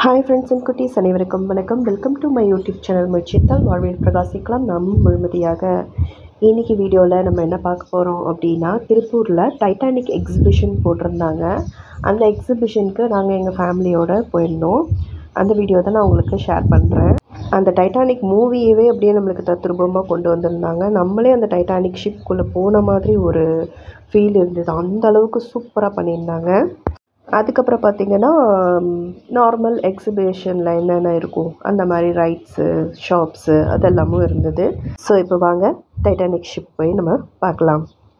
hi friends and குட்டீஸ் அனைவருக்கும் வணக்கம் welcome to my YouTube channel முயற்சித்தால் வாழ்வில் பிரகாசிக்கலாம் நம் முழுமதியாக இன்னைக்கு வீடியோவில் நம்ம என்ன பார்க்க போகிறோம் அப்படின்னா திருப்பூரில் டைட்டானிக் எக்ஸிபிஷன் போட்டிருந்தாங்க அந்த எக்ஸிபிஷனுக்கு நாங்கள் எங்கள் ஃபேமிலியோடு போயிருந்தோம் அந்த வீடியோ தான் நான் உங்களுக்கு ஷேர் பண்ணுறேன் அந்த டைட்டானிக் மூவியவே அப்படியே நம்மளுக்கு தத்ரூபமாக கொண்டு வந்திருந்தாங்க நம்மளே அந்த டைட்டானிக் ஷிப்குள்ளே போன மாதிரி ஒரு ஃபீல் இருந்தது அந்த அளவுக்கு சூப்பராக பண்ணியிருந்தாங்க அதுக்கப்புறம் பார்த்தீங்கன்னா நார்மல் எக்ஸிபிஷனில் என்னென்ன இருக்கும் அந்த மாதிரி ரைட்ஸு ஷாப்ஸு அதெல்லாமும் இருந்தது ஸோ இப்போ வாங்க டைட்டானிக் ஷிப் போய் நம்ம பார்க்கலாம்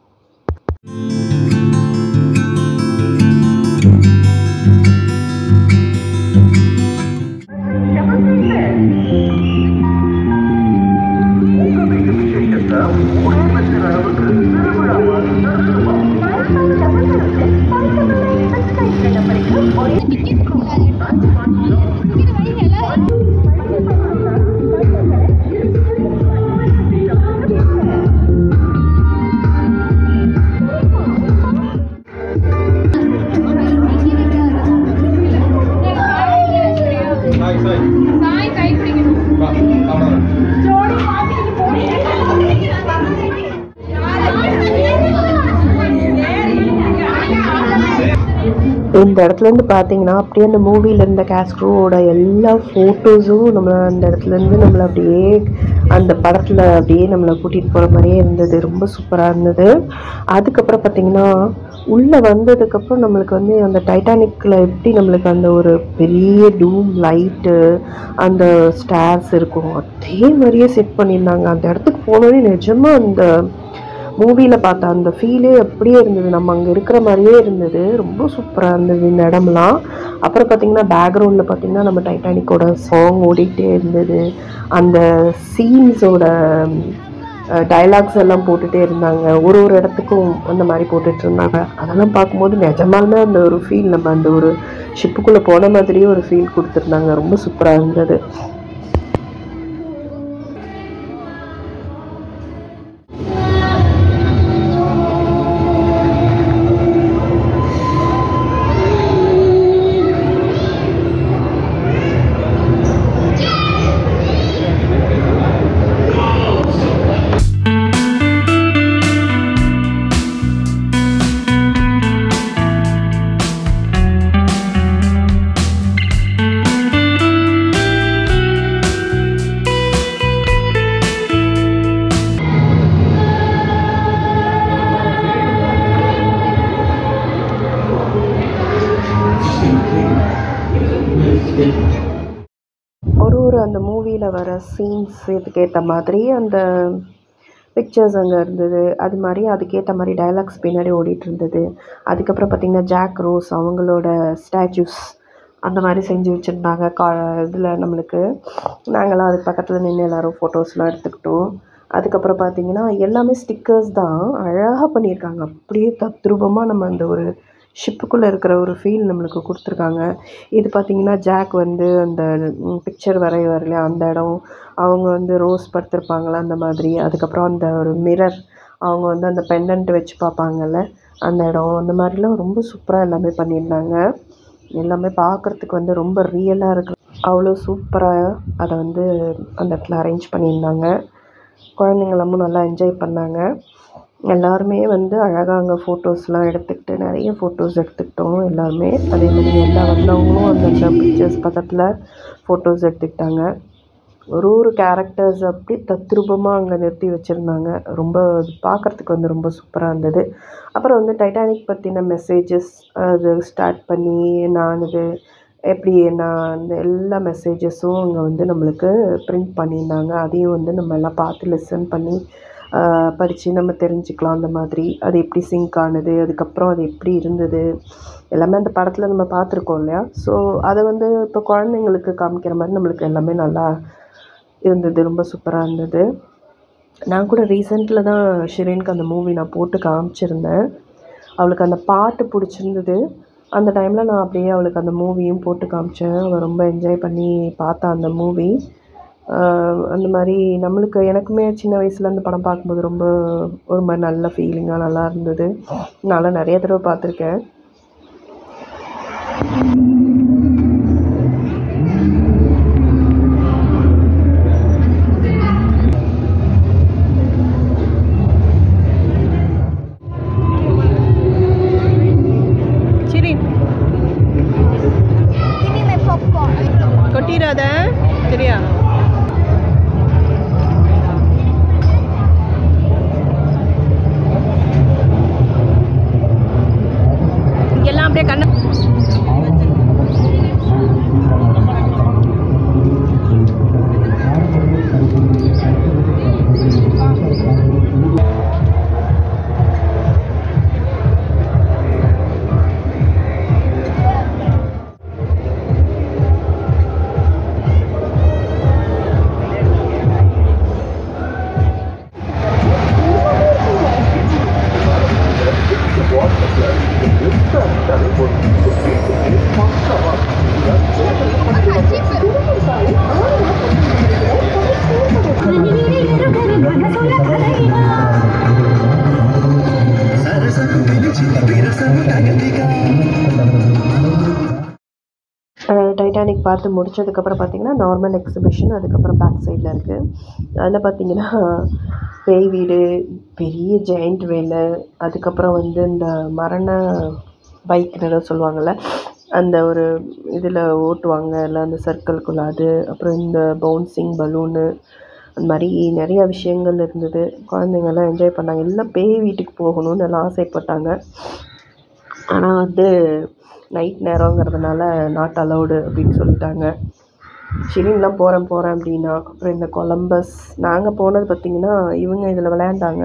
சாய் சாய் சாய் கை பிடிக்கணும் வா அவ்வளோ ஜோடி மாத்திட்டு இந்த இடத்துலேருந்து பார்த்தீங்கன்னா அப்படியே அந்த மூவியில் இருந்த கேஸ்ட்ரோவோட எல்லா ஃபோட்டோஸும் நம்ம அந்த இடத்துலேருந்து நம்மளை அப்படியே அந்த படத்தில் அப்படியே நம்மளை கூட்டிகிட்டு போகிற மாதிரியே இருந்தது ரொம்ப சூப்பராக இருந்தது அதுக்கப்புறம் பார்த்தீங்கன்னா உள்ளே வந்ததுக்கப்புறம் நம்மளுக்கு வந்து அந்த டைட்டானிக்கில் எப்படி நம்மளுக்கு அந்த ஒரு பெரிய டூம் லைட்டு அந்த ஸ்டார்ஸ் இருக்கும் அதே மாதிரியே செட் பண்ணியிருந்தாங்க அந்த இடத்துக்கு போனோடனே நிஜமாக அந்த மூவியில் பார்த்த அந்த ஃபீலே அப்படியே இருந்தது நம்ம அங்கே இருக்கிற மாதிரியே இருந்தது ரொம்ப சூப்பராக இருந்தது இந்த இடம்லாம் அப்புறம் பார்த்தீங்கன்னா பேக்ரவுண்டில் பார்த்தீங்கன்னா நம்ம டைட்டானிக்கோட சாங் ஓடிக்கிட்டே இருந்தது அந்த சீன்ஸோட டைலாக்ஸ் எல்லாம் போட்டுகிட்டே இருந்தாங்க ஒரு ஒரு இடத்துக்கும் அந்த மாதிரி போட்டுட்டு இருந்தாங்க அதெல்லாம் பார்க்கும்போது நிஜமாலுமே அந்த ஒரு ஃபீல் நம்ம அந்த ஒரு ஷிப்புக்குள்ளே போன மாதிரியே ஒரு ஃபீல் கொடுத்துருந்தாங்க ரொம்ப சூப்பராக இருந்தது ஒரு ஒரு அந்த மூவியில் வர சீன்ஸ் இதுக்கு ஏற்ற மாதிரி அந்த பிக்சர்ஸ் அங்கே இருந்தது அது மாதிரி அதுக்கேற்ற மாதிரி டைலாக்ஸ் பின்னாடி ஓடிட்டு இருந்தது அதுக்கப்புறம் பார்த்திங்கன்னா ஜாக் ரோஸ் அவங்களோட ஸ்டாச்சூஸ் அந்த மாதிரி செஞ்சு வச்சுருந்தாங்க கா இதில் நம்மளுக்கு நாங்களாம் அதுக்கு பக்கத்தில் நின்று எல்லோரும் ஃபோட்டோஸ்லாம் எடுத்துக்கிட்டோம் அதுக்கப்புறம் பார்த்தீங்கன்னா எல்லாமே ஸ்டிக்கர்ஸ் தான் அழகாக பண்ணியிருக்காங்க அப்படியே தத்ரூபமாக நம்ம அந்த ஒரு ஷிப்புக்குள்ளே இருக்கிற ஒரு ஃபீல் நம்மளுக்கு கொடுத்துருக்காங்க இது பார்த்திங்கன்னா ஜாக் வந்து அந்த பிக்சர் வரைய வரலையா அந்த இடம் அவங்க வந்து ரோஸ் படுத்திருப்பாங்களா அந்த மாதிரி அதுக்கப்புறம் அந்த ஒரு மிரர் அவங்க வந்து அந்த பெண்டன்ட் வச்சு பார்ப்பாங்கல்ல அந்த இடம் அந்த மாதிரிலாம் ரொம்ப சூப்பராக எல்லாமே பண்ணியிருந்தாங்க எல்லாமே பார்க்குறதுக்கு வந்து ரொம்ப ரியலாக இருக்கு அவ்வளோ சூப்பராக அதை வந்து அந்த இடத்துல அரேஞ்ச் பண்ணியிருந்தாங்க குழந்தைங்களமும் நல்லா என்ஜாய் பண்ணாங்க எல்லாருமே வந்து அழகாக அங்கே ஃபோட்டோஸ்லாம் எடுத்துக்கிட்டு நிறைய ஃபோட்டோஸ் எடுத்துக்கிட்டோம் எல்லாருமே அதே மாதிரி எல்லா வந்தவங்களும் அந்தந்த பிக்சர்ஸ் பக்கத்தில் ஃபோட்டோஸ் எடுத்துக்கிட்டாங்க ஒரு ஒரு கேரக்டர்ஸ் அப்படி தத்ரூபமாக அங்கே நிறுத்தி வச்சுருந்தாங்க ரொம்ப பார்க்குறதுக்கு வந்து ரொம்ப சூப்பராக இருந்தது அப்புறம் வந்து டைட்டானிக் பற்றின மெசேஜஸ் அது ஸ்டார்ட் பண்ணி நான் இது எப்படி நான் அந்த எல்லா மெசேஜஸும் அங்கே வந்து நம்மளுக்கு பிரிண்ட் பண்ணியிருந்தாங்க அதையும் வந்து நம்ம எல்லாம் பார்த்து லிசன் பண்ணி படித்து நம்ம தெரிஞ்சுக்கலாம் அந்த மாதிரி அது எப்படி சிங்க் ஆனது அதுக்கப்புறம் அது எப்படி இருந்தது எல்லாமே அந்த படத்தில் நம்ம பார்த்துருக்கோம் இல்லையா ஸோ அதை வந்து இப்போ குழந்தைங்களுக்கு காமிக்கிற மாதிரி நம்மளுக்கு எல்லாமே நல்லா இருந்தது ரொம்ப சூப்பராக இருந்தது நான் கூட ரீசெண்டில் தான் ஷிரேனுக்கு அந்த மூவி நான் போட்டு காமிச்சிருந்தேன் அவளுக்கு அந்த பாட்டு பிடிச்சிருந்தது அந்த டைமில் நான் அப்படியே அவளுக்கு அந்த மூவியும் போட்டு காமிச்சேன் அவள் ரொம்ப என்ஜாய் பண்ணி பார்த்தா அந்த மூவி அந்த மாதிரி நம்மளுக்கு எனக்குமே சின்ன வயசில் அந்த படம் பார்க்கும்போது ரொம்ப ஒரு மாதிரி நல்ல ஃபீலிங்காக நல்லா இருந்தது நான்லாம் நிறைய தடவை பார்த்துருக்கேன் விடாத சரியா இங்கெல்லாம் அப்படியே கண்ணு டைட்டானிக் பார்த்து முடிச்சதுக்கப்புறம் பார்த்தீங்கன்னா நார்மல் எக்ஸிபிஷன் அதுக்கப்புறம் பேக் சைடில் இருக்குது அதில் பார்த்தீங்கன்னா பேய் வீடு பெரிய ஜெயண்ட் வேலு அதுக்கப்புறம் வந்து இந்த மரண பைக் ஏதோ சொல்லுவாங்கள்ல அந்த ஒரு இதில் ஓட்டுவாங்க எல்லாம் அந்த சர்க்கிள்குள்ள அது அப்புறம் இந்த பவுன்சிங் பலூனு அந்த மாதிரி நிறைய விஷயங்கள் இருந்தது குழந்தைங்கெல்லாம் என்ஜாய் பண்ணாங்க எல்லாம் பேய் வீட்டுக்கு போகணும்னு எல்லாம் ஆசைப்பட்டாங்க ஆனால் வந்து நைட் நேரங்கிறதுனால நாட் அலௌடு அப்படின்னு சொல்லிட்டாங்க ஷிரின்லாம் போகிறேன் போகிறேன் அப்படின்னா அப்புறம் இந்த கொலம்பஸ் நாங்கள் போனது பார்த்திங்கன்னா இவங்க இதில் விளையாண்டாங்க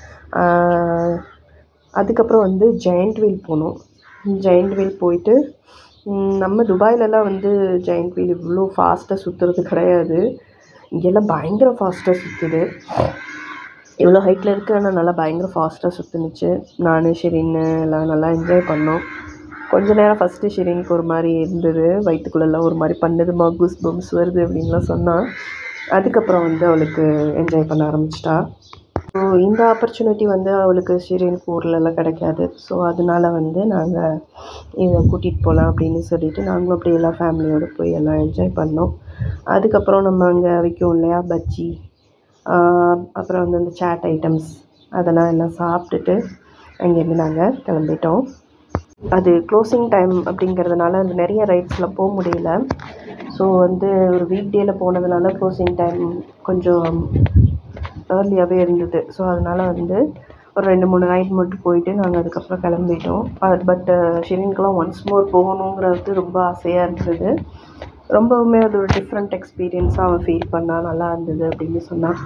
ஆஹ் அதுக்கப்புறம் வந்து ஜெயண்ட் வீல் போனோம் ஜெயண்ட் வீல் போயிட்டு ம், நம்ம துபாயிலலாம் வந்து ஜெயண்ட் வீல் இவ்வளோ ஃபாஸ்ட்டாக சுற்றுறது கிடையாது இங்கெல்லாம் பயங்கர ஃபாஸ்ட்டாக சுற்றுது இவ்வளோ ஹைட்டில் இருக்குது ஆனால் நல்லா பயங்கர ஃபாஸ்ட்டாக சுற்றுனுச்சு நான் ஷிரின்னு எல்லாம் நல்லா என்ஜாய் பண்ணோம் கொஞ்ச நேரம் ஃபஸ்ட்டு ஷிரினுக்கு ஒரு மாதிரி இருந்தது வயிற்றுக்குள்ளெல்லாம் ஒரு மாதிரி பண்ணுதுமா கூஸ் பம்ஸ் வருது அப்படின்லாம் சொன்னான் அதுக்கப்புறம் வந்து அவளுக்கு என்ஜாய் பண்ண ஆரம்பிச்சிட்டா ஸோ இந்த ஆப்பர்ச்சுனிட்டி வந்து அவளுக்கு ஷிரினுக்கு ஊர்லலாம் கிடைக்காது ஸோ அதனால வந்து நாங்கள் இதை கூட்டிகிட்டு போகலாம் அப்படின்னு சொல்லிட்டு நாங்களும் அப்படியே எல்லாம் ஃபேமிலியோடு போய் எல்லாம் என்ஜாய் பண்ணோம் அதுக்கப்புறம் நம்ம அங்கே விற்கும் இல்லையா பஜ்ஜி ஆஹ் அப்புறம் வந்து அந்த சாட் ஐட்டம்ஸ் அதெல்லாம் எல்லாம் சாப்பிட்டுட்டு அங்கேருந்து நாங்கள் கிளம்பிட்டோம் அது க்ளோசிங் டைம் அப்படிங்கிறதுனால அந்த நிறைய ரைட்ஸில் போக முடியல ஸோ வந்து ஒரு வீக் டேயில் போனதுனால க்ளோசிங் டைம் கொஞ்சம் ஏர்லியாகவே இருந்தது ஸோ அதனால் வந்து ஒரு ரெண்டு மூணு ரைட் மட்டும் போயிட்டு நாங்கள் அதுக்கப்புறம் கிளம்பிட்டோம் பட் ஷிரின்க்கெலாம் ஒன்ஸ் மோர் போகணுங்கிறது ரொம்ப ஆசையாக இருந்தது ரொம்பவுமே அது ஒரு டிஃப்ரெண்ட் எக்ஸ்பீரியன்ஸாக அவன் ஃபீல் பண்ணா நல்லா இருந்தது அப்படின்னு சொன்னான்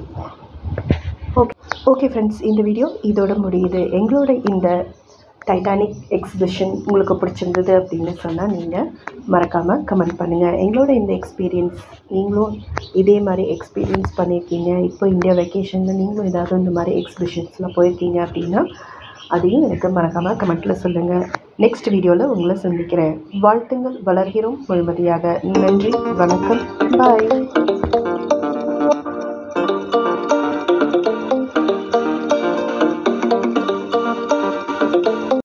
ஓகே ஓகே ஃப்ரெண்ட்ஸ் இந்த வீடியோ இதோட முடியுது எங்களோட இந்த டைட்டானிக் எக்ஸிபிஷன் உங்களுக்கு பிடிச்சிருந்தது அப்படின்னு சொன்னால் நீங்கள் மறக்காமல் கமெண்ட் பண்ணுங்கள் எங்களோட இந்த எக்ஸ்பீரியன்ஸ் நீங்களும் இதே மாதிரி எக்ஸ்பீரியன்ஸ் பண்ணியிருக்கீங்க இப்போ இந்தியா வெக்கேஷனில் நீங்களும் ஏதாவது இந்த மாதிரி எக்ஸிபிஷன்ஸ்லாம் போயிருக்கீங்க அப்படின்னா அதையும் எனக்கு மறக்காமல் கமெண்ட்டில் சொல்லுங்கள் நெக்ஸ்ட் வீடியோவில் உங்களை சந்திக்கிறேன் வாழ்த்துங்கள் வளர்கிறோம் முழுமதியாக நன்றி வணக்கம் பாய்